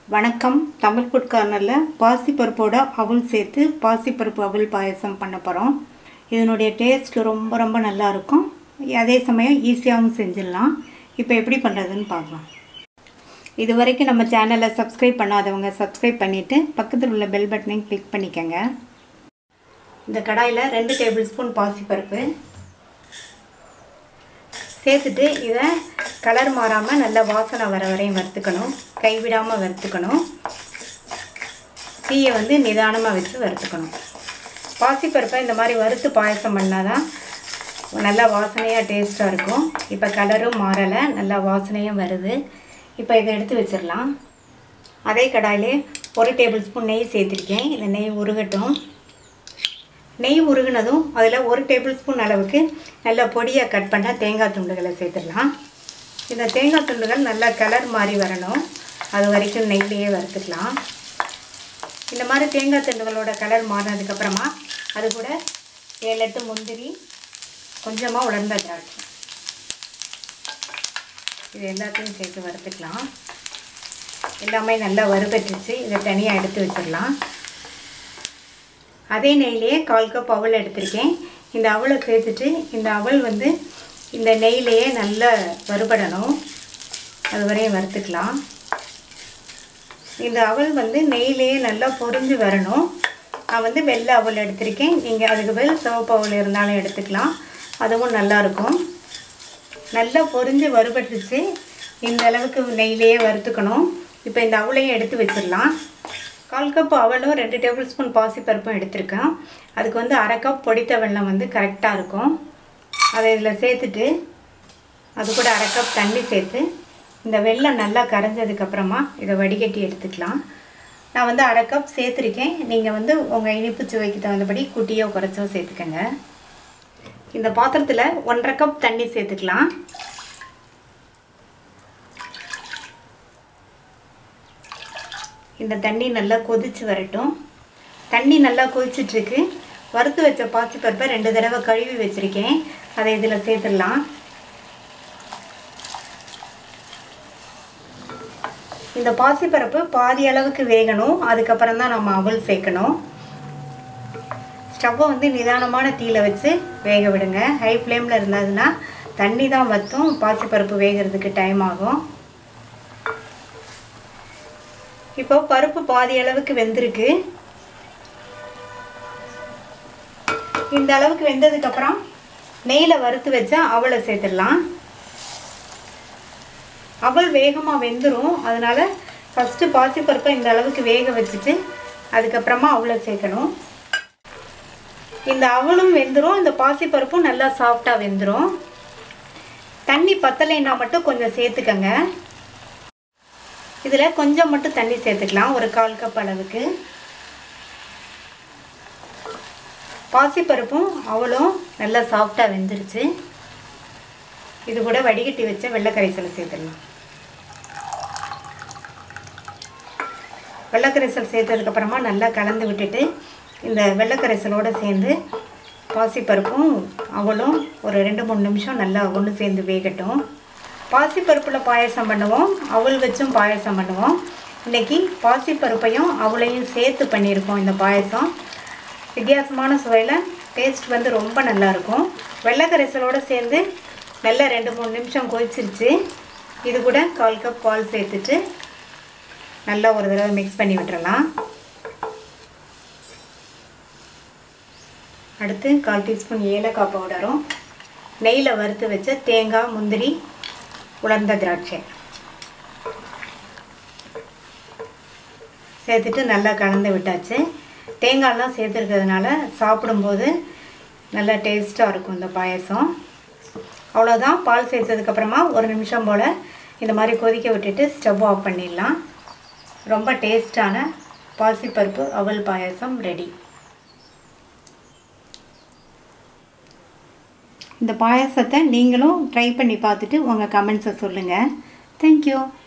வணக்கம் தமிழ் ஃபுட் கார்னரில் பாசிப்பருப்போட அவல் சேர்த்து பாசிப்பருப்பு அவல் பாயசம் பண்ண போகிறோம் இதனுடைய டேஸ்ட் ரொம்ப ரொம்ப நல்லா இருக்கும் அதே சமயம் ஈஸியாகவும் செஞ்சிடலாம் இப்போ எப்படி பண்ணுறதுன்னு பார்க்கலாம் இது வரைக்கும் நம்ம சேனலை சப்ஸ்கிரைப் பண்ணாதவங்க சப்ஸ்கிரைப் பண்ணிவிட்டு பக்கத்தில் உள்ள பெல் பட்டனையும் கிளிக் பண்ணிக்கோங்க இந்த கடாயில் ரெண்டு டேபிள் ஸ்பூன் பாசிப்பருப்பு சேர்த்துட்டு இதை கலர் மாறாமல் நல்ல வாசனை வர வரையும் வறுத்துக்கணும் கைவிடாமல் வறுத்துக்கணும் தீயை வந்து நிதானமாக வச்சு வறுத்துக்கணும் பாசிப்பருப்பை இந்த மாதிரி வறுத்து பாயசம் பண்ணால் தான் நல்லா வாசனையாக டேஸ்ட்டாக இருக்கும் இப்போ கலரும் மாறலை நல்லா வாசனையும் வருது இப்போ இதை எடுத்து வச்சிடலாம் அதே கடாயிலே ஒரு டேபிள் ஸ்பூன் நெய் சேர்த்துருக்கேன் இந்த நெய் உருகட்டும் நெய் உருகுனதும் அதில் ஒரு டேபிள் ஸ்பூன் அளவுக்கு நல்லா பொடியாக கட் பண்ண தேங்காய் துண்டுகளை சேர்த்துடலாம் இந்த தேங்காய் துண்டுகள் நல்லா கலர் மாறி வரணும் அது வரைக்கும் நெய்லேயே வறுத்துக்கலாம் இந்த மாதிரி தேங்காய் துண்டுகளோட கலர் மாறினதுக்கப்புறமா அது கூட ஏழு எட்டு முந்திரி கொஞ்சமாக உலர்ந்த திராட்சை இது எல்லாத்தையும் சேர்த்து வறுத்துக்கலாம் எல்லாமே நல்லா வறுபட்டுச்சு இதை தனியாக எடுத்து வச்சிடலாம் அதே நெய்லேயே கால் கப் அவல் எடுத்திருக்கேன் இந்த அவலை சேர்த்துட்டு இந்த அவல் வந்து இந்த நெய்லேயே நல்லா வறுபடணும் அது வரையும் வறுத்துக்கலாம் இந்த அவல் வந்து நெய்லேயே நல்லா பொரிஞ்சு வரணும் நான் வந்து வெள்ளை அவல் எடுத்திருக்கேன் நீங்கள் அதுக்கு பதில் சிவப்பு அவல் இருந்தாலும் எடுத்துக்கலாம் அதுவும் நல்லாயிருக்கும் நல்லா பொரிஞ்சு வறுபட்டுச்சு இந்த அளவுக்கு நெய்லேயே வறுத்துக்கணும் இப்போ இந்த அவளையும் எடுத்து வச்சிடலாம் கால் கப் அவலும் ரெண்டு டேபிள் ஸ்பூன் பாசிப்பருப்பும் எடுத்திருக்கேன் அதுக்கு வந்து அரை கப் பொடித்த வெல்லம் வந்து கரெக்டாக இருக்கும் அதை இதில் சேர்த்துட்டு அது கூட அரை கப் தண்ணி சேர்த்து இந்த வெல்லம் நல்லா கரைஞ்சதுக்கப்புறமா இதை வடிகட்டி எடுத்துக்கலாம் நான் வந்து அரை கப் சேர்த்துருக்கேன் நீங்கள் வந்து உங்கள் இனிப்பு சுவைக்கு தகுந்தபடி குட்டியோ குறைச்சோ சேர்த்துக்கங்க இந்த பாத்திரத்தில் ஒன்றரை கப் தண்ணி சேர்த்துக்கலாம் இந்த தண்ணி நல்லா கொதிச்சு வரட்டும் தண்ணி நல்லா கொதிச்சிட்ருக்கு வறுத்து வச்ச பாசிப்பருப்பை ரெண்டு தடவை கழுவி வச்சுருக்கேன் அதை இதில் சேர்த்துடலாம் இந்த பாசிப்பருப்பு பாதி அளவுக்கு வேகணும் அதுக்கப்புறம் தான் நம்ம அவல் சேர்க்கணும் ஸ்டவ்வை வந்து நிதானமான தீயில் வச்சு வேக விடுங்க ஹை ஃப்ளேமில் இருந்ததுன்னா தண்ணி தான் வற்றும் பாசிப்பருப்பு வேகிறதுக்கு டைம் ஆகும் இப்போ பருப்பு பாதி அளவுக்கு வெந்திருக்கு இந்த அளவுக்கு வெந்ததுக்கப்புறம் நெய்யில் வறுத்து வச்சா அவளை சேர்த்துடலாம் அவள் வேகமாக வெந்துடும் அதனால் ஃபஸ்ட்டு பாசிப்பருப்பை இந்த அளவுக்கு வேக வச்சுட்டு அதுக்கப்புறமா அவளை சேர்க்கணும் இந்த அவளும் வெந்துடும் இந்த பாசிப்பருப்பும் நல்லா சாஃப்டாக வெந்துடும் தண்ணி பத்தலைன்னா மட்டும் கொஞ்சம் சேர்த்துக்கங்க இதில் கொஞ்சம் மட்டும் தண்ணி சேர்த்துக்கலாம் ஒரு கால் கப் அளவுக்கு பாசிப்பருப்பும் அவளும் நல்லா சாஃப்டாக வெந்துருச்சு இது கூட வடிகட்டி வச்ச வெள்ளைக்கரைசலை சேர்த்துடலாம் வெள்ளைக்கரைசல் சேர்த்ததுக்கப்புறமா நல்லா கலந்து விட்டுட்டு இந்த வெள்ளைக்கரைசலோடு சேர்ந்து பாசிப்பருப்பும் அவளும் ஒரு ரெண்டு மூணு நிமிஷம் நல்லா ஒன்று சேர்ந்து வேகட்டும் பாசிப்பருப்பில் பாயசம் பண்ணுவோம் அவள் வச்சும் பாயசம் பண்ணுவோம் இன்றைக்கி பாசிப்பருப்பையும் அவளையும் சேர்த்து பண்ணியிருக்கோம் இந்த பாயசம் வித்தியாசமான சுவையில் டேஸ்ட் வந்து ரொம்ப நல்லாயிருக்கும் வெள்ளைக்கரைசலோடு சேர்ந்து நல்லா ரெண்டு மூணு நிமிஷம் கொதிச்சிருச்சு இது கூட கால் கப் பால் சேர்த்துட்டு நல்லா ஒரு தடவை மிக்ஸ் பண்ணி விட்டுறலாம் அடுத்து கால் டீஸ்பூன் ஏலக்காய் பவுடரும் நெய்யில் வறுத்து வச்ச தேங்காய் முந்திரி உலர்ந்த திராட்சை சேர்த்துட்டு நல்லா கலந்து விட்டாச்சு தேங்காயெலாம் சேர்த்துருக்கிறதுனால சாப்பிடும்போது நல்லா டேஸ்ட்டாக இருக்கும் இந்த பாயசம் அவ்வளோதான் பால் சேர்த்ததுக்கப்புறமா ஒரு நிமிஷம் போல் இந்த மாதிரி கொதிக்க விட்டுட்டு ஸ்டவ் ஆஃப் பண்ணிடலாம் ரொம்ப டேஸ்டான பாசிப்பருப்பு அவல் பாயசம் ரெடி இந்த பாயசத்தை நீங்களும் ட்ரை பண்ணி பார்த்துட்டு உங்கள் கமெண்ட்ஸை சொல்லுங்கள் தேங்க்யூ